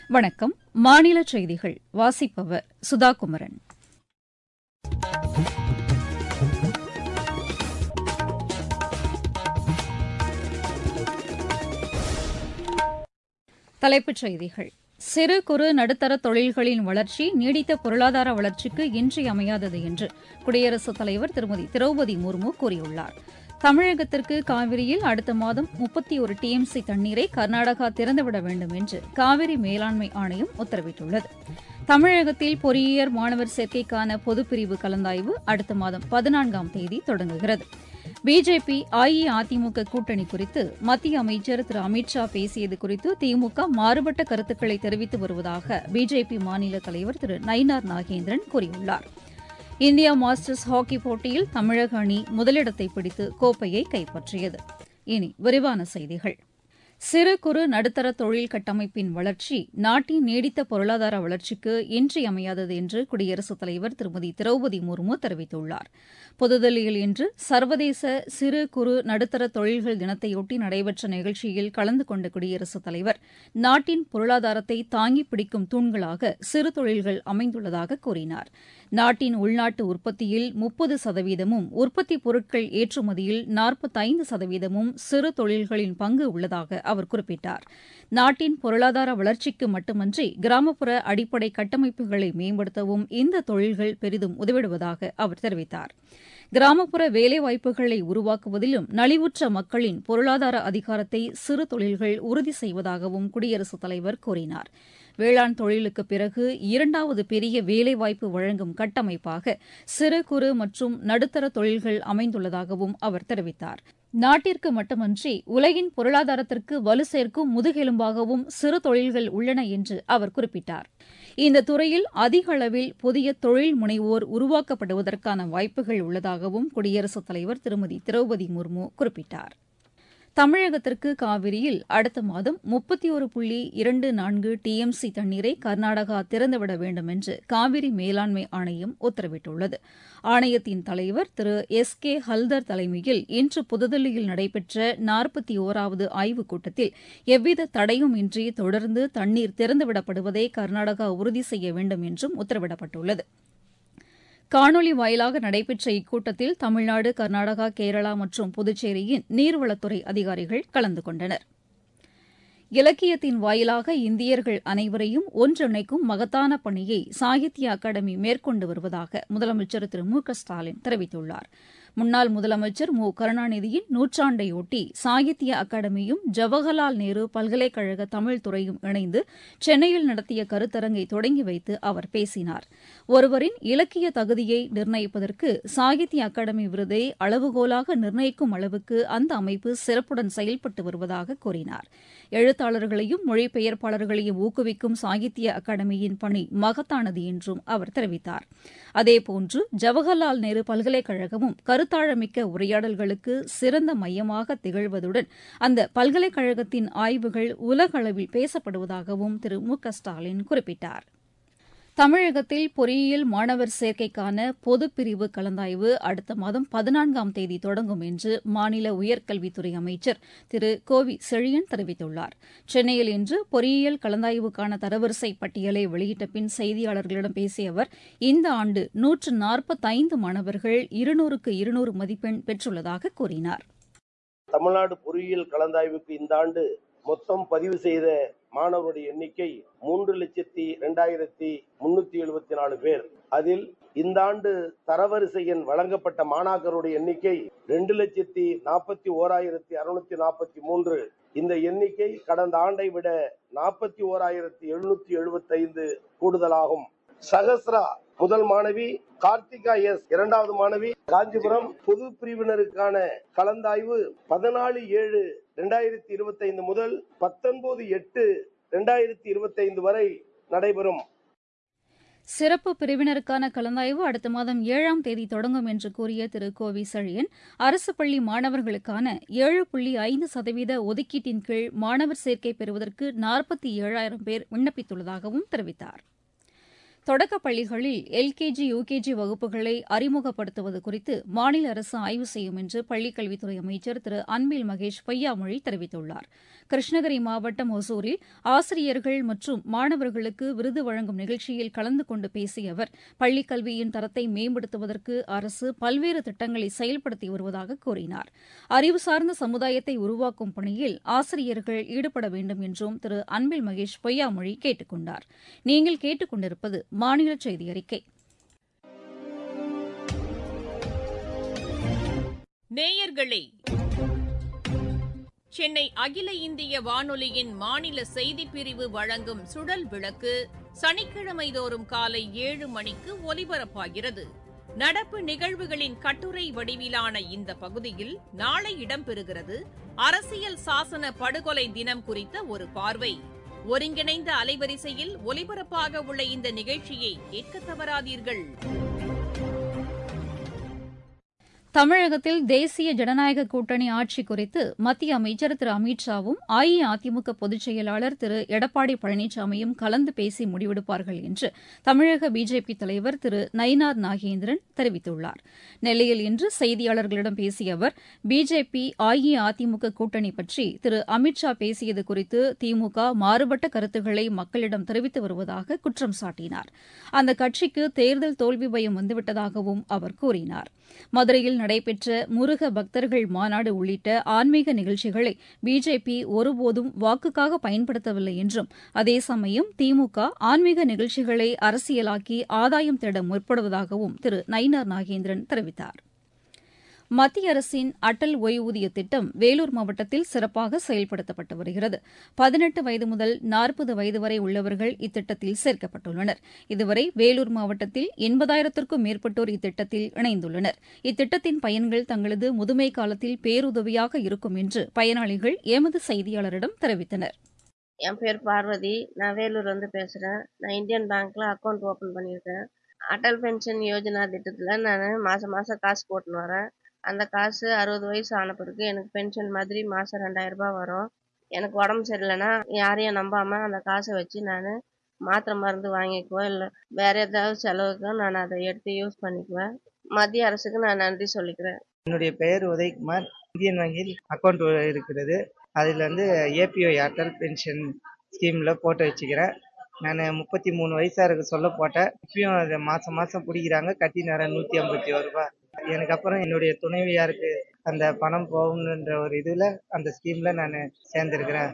வணக்கம் மாநில செய்திகள் வாசிப்பவர் சுதா குமரன் தலைப்புச் செய்திகள் சிறு குறு நடுத்தர தொழில்களின் வளர்ச்சி நீடித்த பொருளாதார வளர்ச்சிக்கு இன்றியமையாதது என்று குடியரசுத் தலைவர் திருமதி திரௌபதி முர்மு கூறியுள்ளார் தமிழகத்திற்கு காவிரியில் அடுத்த மாதம் முப்பத்தி ஒரு டிஎம்சி தண்ணீரை கர்நாடகா திறந்துவிட வேண்டும் என்று காவிரி மேலாண்மை ஆணையம் உத்தரவிட்டுள்ளது தமிழகத்தில் பொறியியல் மாணவர் சேர்க்கைக்கான பொதுப்பிரிவு கலந்தாய்வு அடுத்த மாதம் பதினான்காம் தேதி தொடங்குகிறது பிஜேபி அஇஅதிமுக கூட்டணி குறித்து மத்திய அமைச்சர் திரு அமித் ஷா பேசியது குறித்து திமுக மாறுபட்ட கருத்துக்களை தெரிவித்து வருவதாக பிஜேபி மாநில தலைவர் திரு நயினார் நாகேந்திரன் கூறியுள்ளார் இந்தியா மாஸ்டர்ஸ் ஹாக்கி போட்டியில் தமிழக அணி முதலிடத்தை பிடித்து கோப்பையை கைப்பற்றியது இனி விரிவான செய்திகள் சிறு குறு நடுத்தர தொழில் கட்டமைப்பின் வளர்ச்சி நாட்டின் நீடித்த பொருளாதார வளர்ச்சிக்கு இன்றியமையாதது என்று குடியரசுத் தலைவர் திருமதி திரௌபதி முர்மு தெரிவித்துள்ளார் புதுதில்லியில் இன்று சர்வதேச சிறு குறு நடுத்தர தொழில்கள் தினத்தையொட்டி நடைபெற்ற நிகழ்ச்சியில் கலந்து கொண்ட குடியரசுத் தலைவர் நாட்டின் பொருளாதாரத்தை தாங்கிப் பிடிக்கும் தூண்களாக சிறு தொழில்கள் அமைந்துள்ளதாக கூறினார் நாட்டின் உள்நாட்டு உற்பத்தியில் முப்பது சதவீதமும் உற்பத்தி பொருட்கள் ஏற்றுமதியில் நாற்பத்தைந்து சதவீதமும் சிறு தொழில்களின் பங்கு உள்ளதாக அவர் குறிப்பிட்டார் நாட்டின் பொருளாதார வளர்ச்சிக்கு மட்டுமன்றி கிராமப்புற அடிப்படை கட்டமைப்புகளை மேம்படுத்தவும் இந்த தொழில்கள் பெரிதும் உதவிடுவதாக அவர் தெரிவித்தார் கிராமப்புற வேலைவாய்ப்புகளை உருவாக்குவதிலும் நலிவுற்ற மக்களின் பொருளாதார அதிகாரத்தை சிறு தொழில்கள் உறுதி செய்வதாகவும் குடியரசுத் தலைவர் கூறினார் வேளாண் தொழிலுக்கு பிறகு இரண்டாவது பெரிய வேலைவாய்ப்பு வழங்கும் கட்டமைப்பாக சிறு குறு மற்றும் நடுத்தர தொழில்கள் அமைந்துள்ளதாகவும் அவர் தெரிவித்தார் நாட்டிற்கு மட்டுமன்றி உலகின் பொருளாதாரத்திற்கு வலு சேர்க்கும் முதுகெலும்பாகவும் சிறு தொழில்கள் உள்ளன என்று அவர் குறிப்பிட்டார் இந்த துறையில் அதிக அளவில் புதிய தொழில் முனைவோர் உருவாக்கப்படுவதற்கான வாய்ப்புகள் உள்ளதாகவும் குடியரசுத் தலைவர் திருமதி திரௌபதி முர்மு குறிப்பிட்டார் தமிழகத்திற்கு காவிரியில் அடுத்த மாதம் முப்பத்தி ஒரு புள்ளி இரண்டு நான்கு டிஎம்சி தண்ணீரை கர்நாடகா திறந்துவிட வேண்டும் என்று காவிரி மேலாண்மை ஆணையம் உத்தரவிட்டுள்ளது ஆணையத்தின் தலைவர் திரு எஸ் கே ஹல்தர் தலைமையில் இன்று புதுதில்லியில் நடைபெற்ற நாற்பத்தி ஓராவது ஆய்வுக் கூட்டத்தில் எவ்வித தடையும் இன்றி தொடர்ந்து தண்ணீர் திறந்துவிடப்படுவதை கர்நாடகா உறுதி செய்ய வேண்டும் என்றும் உத்தரவிடப்பட்டுள்ளது காணொலி வாயிலாக நடைபெற்ற இக்கூட்டத்தில் தமிழ்நாடு கர்நாடகா கேரளா மற்றும் புதுச்சேரியின் நீர்வளத்துறை அதிகாரிகள் கலந்து கொண்டனர் இலக்கியத்தின் வாயிலாக இந்தியர்கள் அனைவரையும் ஒன்றிணைக்கும் மகத்தான பணியை சாகித்ய அகாடமி மேற்கொண்டு வருவதாக முதலமைச்சர் திரு மு க ஸ்டாலின் தெரிவித்துள்ளார் முன்னாள் முதலமைச்சர் மு கருணாநிதியின் நூற்றாண்டையொட்டி சாகித்ய அகாடமியும் ஜவஹர்லால் நேரு பல்கலைக்கழக தமிழ் துறையும் இணைந்து சென்னையில் நடத்திய கருத்தரங்கை தொடங்கி வைத்து அவர் பேசினார் ஒருவரின் இலக்கிய தகுதியை நிர்ணயிப்பதற்கு சாகித்ய அகாடமி விருதை அளவுகோலாக நிர்ணயிக்கும் அளவுக்கு அந்த அமைப்பு சிறப்புடன் செயல்பட்டு வருவதாக கூறினார் எழுத்தாளர்களையும் மொழிபெயர்ப்பாளர்களையும் ஊக்குவிக்கும் சாகித்ய அகாடமியின் பணி மகத்தானது என்றும் அவர் தெரிவித்தார் அதேபோன்று ஜவஹர்லால் நேரு பல்கலைக்கழகமும் கருத்தாழமிக்க உரையாடல்களுக்கு சிறந்த மையமாக திகழ்வதுடன் அந்த பல்கலைக்கழகத்தின் ஆய்வுகள் உலக அளவில் பேசப்படுவதாகவும் திரு மு க ஸ்டாலின் குறிப்பிட்டார் தமிழகத்தில் பொறியியல் மாணவர் சேர்க்கைக்கான பொதுப்பிரிவு கலந்தாய்வு அடுத்த மாதம் பதினான்காம் தேதி தொடங்கும் என்று மாநில உயர்கல்வித்துறை அமைச்சர் திரு கோவி செழியன் தெரிவித்துள்ளார் சென்னையில் இன்று பொறியியல் கலந்தாய்வுக்கான தரவரிசை பட்டியலை வெளியிட்ட பின் செய்தியாளர்களிடம் பேசிய அவர் இந்த ஆண்டு நூற்று நாற்பத்தைந்து மாணவர்கள் இருநூறுக்கு இருநூறு மதிப்பெண் பெற்றுள்ளதாக கூறினார் தமிழ்நாடு பொறியியல் கலந்தாய்வுக்கு இந்த ஆண்டு மொத்தம் பதிவு செய்த மாணவருடைய எண்ணிக்கை மூன்று லட்சத்தி இரண்டாயிரத்தி முன்னூத்தி எழுபத்தி நாலு பேர் அதில் இந்த ஆண்டு தரவரிசை எண் வழங்கப்பட்ட மாணாக்கருடைய எண்ணிக்கை ரெண்டு லட்சத்தி நாற்பத்தி ஓராயிரத்தி அறுநூத்தி நாற்பத்தி மூன்று இந்த எண்ணிக்கை கடந்த ஆண்டை விட நாற்பத்தி ஓராயிரத்தி எழுநூத்தி எழுபத்தி ஐந்து கூடுதலாகும் சகஸ்ரா முதல் மாணவி கார்த்திகா எஸ் இரண்டாவது மாணவி காஞ்சிபுரம் பொது பிரிவினருக்கான கலந்தாய்வு பதினாலு ஏழு இரண்டாயிரத்தி இருபத்தி ஐந்து முதல் பத்தொன்பது எட்டு இரண்டாயிரத்தி இருபத்தி ஐந்து வரை நடைபெறும் சிறப்பு பிரிவினருக்கான கலந்தாய்வு அடுத்த மாதம் ஏழாம் தேதி தொடங்கும் என்று கூறிய திரு கோவி செழியன் அரசு பள்ளி மாணவர்களுக்கான ஏழு புள்ளி ஐந்து சதவீத ஒதுக்கீட்டின் கீழ் மாணவர் சேர்க்கை பெறுவதற்கு நாற்பத்தி ஏழாயிரம் பேர் விண்ணப்பித்துள்ளதாகவும் தெரிவித்தார் தொடக்கப் பள்ளிகளில் எல்கேஜி யுகேஜி வகுப்புகளை அறிமுகப்படுத்துவது குறித்து மாநில அரசு ஆய்வு செய்யும் என்று பள்ளிக்கல்வித்துறை அமைச்சர் திரு அன்பில் மகேஷ் பொய்யாமொழி தெரிவித்துள்ளார் கிருஷ்ணகிரி மாவட்டம் ஒசூரில் ஆசிரியர்கள் மற்றும் மாணவர்களுக்கு விருது வழங்கும் நிகழ்ச்சியில் கலந்து கொண்டு பேசிய அவர் பள்ளிக் கல்வியின் தரத்தை மேம்படுத்துவதற்கு அரசு பல்வேறு திட்டங்களை செயல்படுத்தி வருவதாக கூறினார் அறிவு சார்ந்த சமுதாயத்தை உருவாக்கும் பணியில் ஆசிரியர்கள் ஈடுபட வேண்டும் என்றும் திரு அன்பில் மகேஷ் பொய்யாமொழி கேட்டுக் கொண்டார் நீங்கள் கேட்டுக் கொண்டிருப்பது மாநில செய்தி அறிக்கை நேயர்களே சென்னை அகில இந்திய வானொலியின் மாநில செய்திப் பிரிவு வழங்கும் சுழல் விளக்கு சனிக்கிழமை தோறும் காலை ஏழு மணிக்கு ஒலிபரப்பாகிறது நடப்பு நிகழ்வுகளின் கட்டுரை வடிவிலான இந்த பகுதியில் நாளை இடம்பெறுகிறது அரசியல் சாசன படுகொலை தினம் குறித்த ஒரு பார்வை ஒருங்கிணைந்த அலைவரிசையில் ஒலிபரப்பாக உள்ள இந்த நிகழ்ச்சியை கேட்க தவறாதீர்கள் தமிழகத்தில் தேசிய ஜனநாயக கூட்டணி ஆட்சி குறித்து மத்திய அமைச்சர் திரு அமித் ஷாவும் அஇஅதிமுக பொதுச் செயலாளர் திரு எடப்பாடி பழனிசாமியும் கலந்து பேசி முடிவெடுப்பார்கள் என்று தமிழக பிஜேபி தலைவர் திரு நயினார் நாகேந்திரன் தெரிவித்துள்ளார் நெல்லையில் இன்று செய்தியாளர்களிடம் பேசிய அவர் பிஜேபி அஇஅதிமுக கூட்டணி பற்றி திரு அமித் ஷா பேசியது குறித்து திமுக மாறுபட்ட கருத்துக்களை மக்களிடம் தெரிவித்து வருவதாக குற்றம் சாட்டினார் அந்த கட்சிக்கு தேர்தல் தோல்வி பயம் வந்துவிட்டதாகவும் அவர் கூறினார் மதுரையில் நடைபெற்ற முருக பக்தர்கள் மாநாடு உள்ளிட்ட ஆன்மீக நிகழ்ச்சிகளை பிஜேபி ஒருபோதும் வாக்குக்காக பயன்படுத்தவில்லை என்றும் அதே சமயம் திமுக ஆன்மீக நிகழ்ச்சிகளை அரசியலாக்கி ஆதாயம் தேட முற்படுவதாகவும் திரு நயினார் நாகேந்திரன் தெரிவித்தார் மத்திய அரசின் அடல் ஓய்வூதிய திட்டம் வேலூர் மாவட்டத்தில் சிறப்பாக செயல்படுத்தப்பட்டு வருகிறது பதினெட்டு வயது முதல் நாற்பது வயது வரை உள்ளவர்கள் இத்திட்டத்தில் சேர்க்கப்பட்டுள்ளனர் இதுவரை வேலூர் மாவட்டத்தில் எண்பதாயிரத்திற்கும் மேற்பட்டோர் இத்திட்டத்தில் இணைந்துள்ளனர் இத்திட்டத்தின் பயன்கள் தங்களது முதுமை காலத்தில் பேருதவியாக இருக்கும் என்று பயனாளிகள் எமது செய்தியாளரிடம் தெரிவித்தனர் என் பேர் பார்வதி நான் வேலூர் வந்து பேசுகிறேன் நான் இந்தியன் பேங்க்கில் அக்கௌண்ட் ஓப்பன் பண்ணியிருக்கேன் அடல் பென்ஷன் யோஜனா திட்டத்தில் நான் மாதம் மாதம் காசு போட்டுன்னு வரேன் அந்த காசு அறுபது வயசு ஆன பிறகு எனக்கு பென்ஷன் மாதிரி மாதம் ரெண்டாயிரரூபா வரும் எனக்கு உடம்பு சரியில்லைன்னா யாரையும் நம்பாமல் அந்த காசை வச்சு நான் மாத்திரை மருந்து வாங்கிக்குவேன் இல்லை வேறு ஏதாவது செலவுக்கும் நான் அதை எடுத்து யூஸ் பண்ணிக்குவேன் மத்திய அரசுக்கு நான் நன்றி சொல்லிக்கிறேன் என்னுடைய பெயர் உதயகுமார் இந்தியன் வங்கியில் அக்கௌண்ட் இருக்கிறது அதில் வந்து ஏபிஒய் அட்டல் பென்ஷன் ஸ்கீமில் போட்டு வச்சுக்கிறேன் நான் முப்பத்தி மூணு வயசாக இருக்க சொல்ல போட்டேன் இப்பயும் அதை மாதம் மாதம் பிடிக்கிறாங்க கட்டி நேரம் நூற்றி ஐம்பத்தி ஒரு ரூபா எனக்கு அப்புறம் என்னுடைய துணைவியாருக்கு அந்த பணம் போகணுன்ற ஒரு இதில் அந்த ஸ்கீமில் நான் சேர்ந்துருக்கிறேன்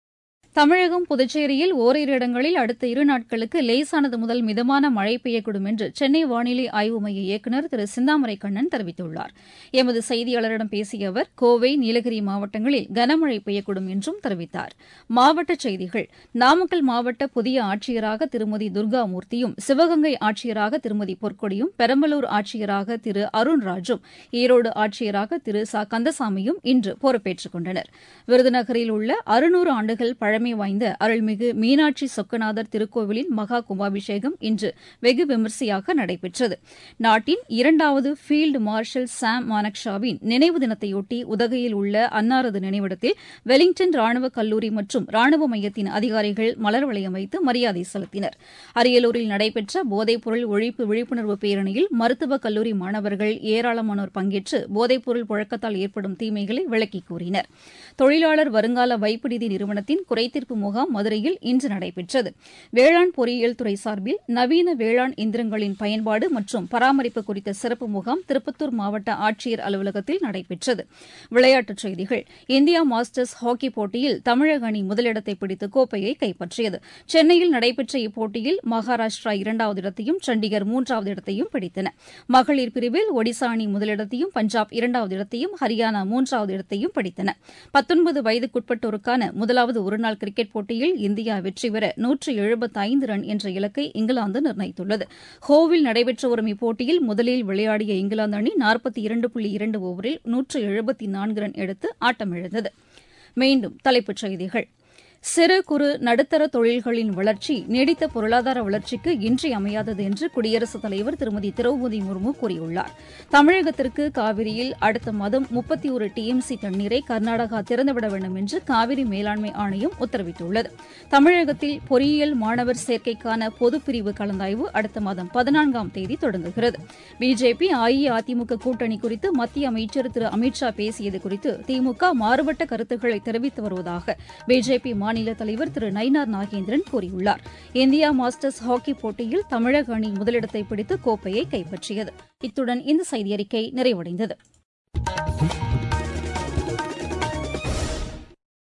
தமிழகம் புதுச்சேரியில் ஓரிரு இடங்களில் அடுத்த இரு நாட்களுக்கு லேசானது முதல் மிதமான மழை பெய்யக்கூடும் என்று சென்னை வானிலை ஆய்வு மைய இயக்குநர் திரு சிந்தாமரை கண்ணன் தெரிவித்துள்ளார் எமது செய்தியாளரிடம் பேசிய அவர் கோவை நீலகிரி மாவட்டங்களில் கனமழை பெய்யக்கூடும் என்றும் தெரிவித்தார் மாவட்டச் செய்திகள் நாமக்கல் மாவட்ட புதிய ஆட்சியராக திருமதி துர்காமூர்த்தியும் சிவகங்கை ஆட்சியராக திருமதி பொற்கொடியும் பெரம்பலூர் ஆட்சியராக திரு அருண்ராஜும் ஈரோடு ஆட்சியராக திரு ச கந்தசாமியும் இன்று பொறுப்பேற்றுக் கொண்டனர் விருதுநகரில் உள்ள அறுநூறு ஆண்டுகள் பழமை பழமை வாய்ந்த அருள்மிகு மீனாட்சி சொக்கநாதர் திருக்கோவிலின் மகா கும்பாபிஷேகம் இன்று வெகு விமரிசையாக நடைபெற்றது நாட்டின் இரண்டாவது ஃபீல்டு மார்ஷல் சாம் மானக்ஷாவின் நினைவு தினத்தையொட்டி உதகையில் உள்ள அன்னாரது நினைவிடத்தில் வெலிங்டன் ராணுவ கல்லூரி மற்றும் ராணுவ மையத்தின் அதிகாரிகள் மலர் வளையம் வைத்து மரியாதை செலுத்தினர் அரியலூரில் நடைபெற்ற போதைப்பொருள் ஒழிப்பு விழிப்புணர்வு பேரணியில் மருத்துவக் கல்லூரி மாணவர்கள் ஏராளமானோர் பங்கேற்று போதைப்பொருள் புழக்கத்தால் ஏற்படும் தீமைகளை விளக்கிக் கூறினர் தொழிலாளர் வருங்கால வைப்பு நிதி நிறுவனத்தின் குறை தீர்ப்பு முகாம் மதுரையில் இன்று நடைபெற்றது வேளாண் பொறியியல் துறை சார்பில் நவீன வேளாண் எந்திரங்களின் பயன்பாடு மற்றும் பராமரிப்பு குறித்த சிறப்பு முகாம் திருப்பத்தூர் மாவட்ட ஆட்சியர் அலுவலகத்தில் நடைபெற்றது விளையாட்டுச் செய்திகள் இந்தியா மாஸ்டர்ஸ் ஹாக்கி போட்டியில் தமிழக அணி முதலிடத்தை பிடித்து கோப்பையை கைப்பற்றியது சென்னையில் நடைபெற்ற இப்போட்டியில் மகாராஷ்டிரா இரண்டாவது இடத்தையும் சண்டிகர் மூன்றாவது இடத்தையும் பிடித்தன மகளிர் பிரிவில் ஒடிசா அணி முதலிடத்தையும் பஞ்சாப் இரண்டாவது இடத்தையும் ஹரியானா மூன்றாவது இடத்தையும் பிடித்தன பத்தொன்பது வயதுக்குட்பட்டோருக்கான முதலாவது ஒருநாள் கிரிக்கெட் போட்டியில் இந்தியா வெற்றி பெற நூற்று எழுபத்தைந்து ரன் என்ற இலக்கை இங்கிலாந்து நிர்ணயித்துள்ளது ஹோவில் நடைபெற்று வரும் இப்போட்டியில் முதலில் விளையாடிய இங்கிலாந்து அணி நாற்பத்தி இரண்டு புள்ளி இரண்டு ஓவரில் நூற்று எழுபத்தி நான்கு ரன் எடுத்து ஆட்டமிழந்தது மீண்டும் தலைப்புச் செய்திகள் சிறு குறு நடுத்தர தொழில்களின் வளர்ச்சி நீடித்த பொருளாதார வளர்ச்சிக்கு இன்றியமையாதது என்று குடியரசுத் தலைவர் திருமதி திரௌபதி முர்மு கூறியுள்ளார் தமிழகத்திற்கு காவிரியில் அடுத்த மாதம் முப்பத்தி ஒரு டிஎம்சி தண்ணீரை கர்நாடகா திறந்துவிட வேண்டும் என்று காவிரி மேலாண்மை ஆணையம் உத்தரவிட்டுள்ளது தமிழகத்தில் பொறியியல் மாணவர் சேர்க்கைக்கான பொதுப்பிரிவு கலந்தாய்வு அடுத்த மாதம் பதினான்காம் தேதி தொடங்குகிறது பிஜேபி அஇஅதிமுக கூட்டணி குறித்து மத்திய அமைச்சர் திரு அமித்ஷா பேசியது குறித்து திமுக மாறுபட்ட கருத்துக்களை தெரிவித்து வருவதாக பிஜேபி மாநில தலைவர் திரு நயினார் நாகேந்திரன் கூறியுள்ளார் இந்தியா மாஸ்டர்ஸ் ஹாக்கி போட்டியில் தமிழக அணி முதலிடத்தை பிடித்து கோப்பையை கைப்பற்றியது இத்துடன் இந்த செய்தியறிக்கை நிறைவடைந்தது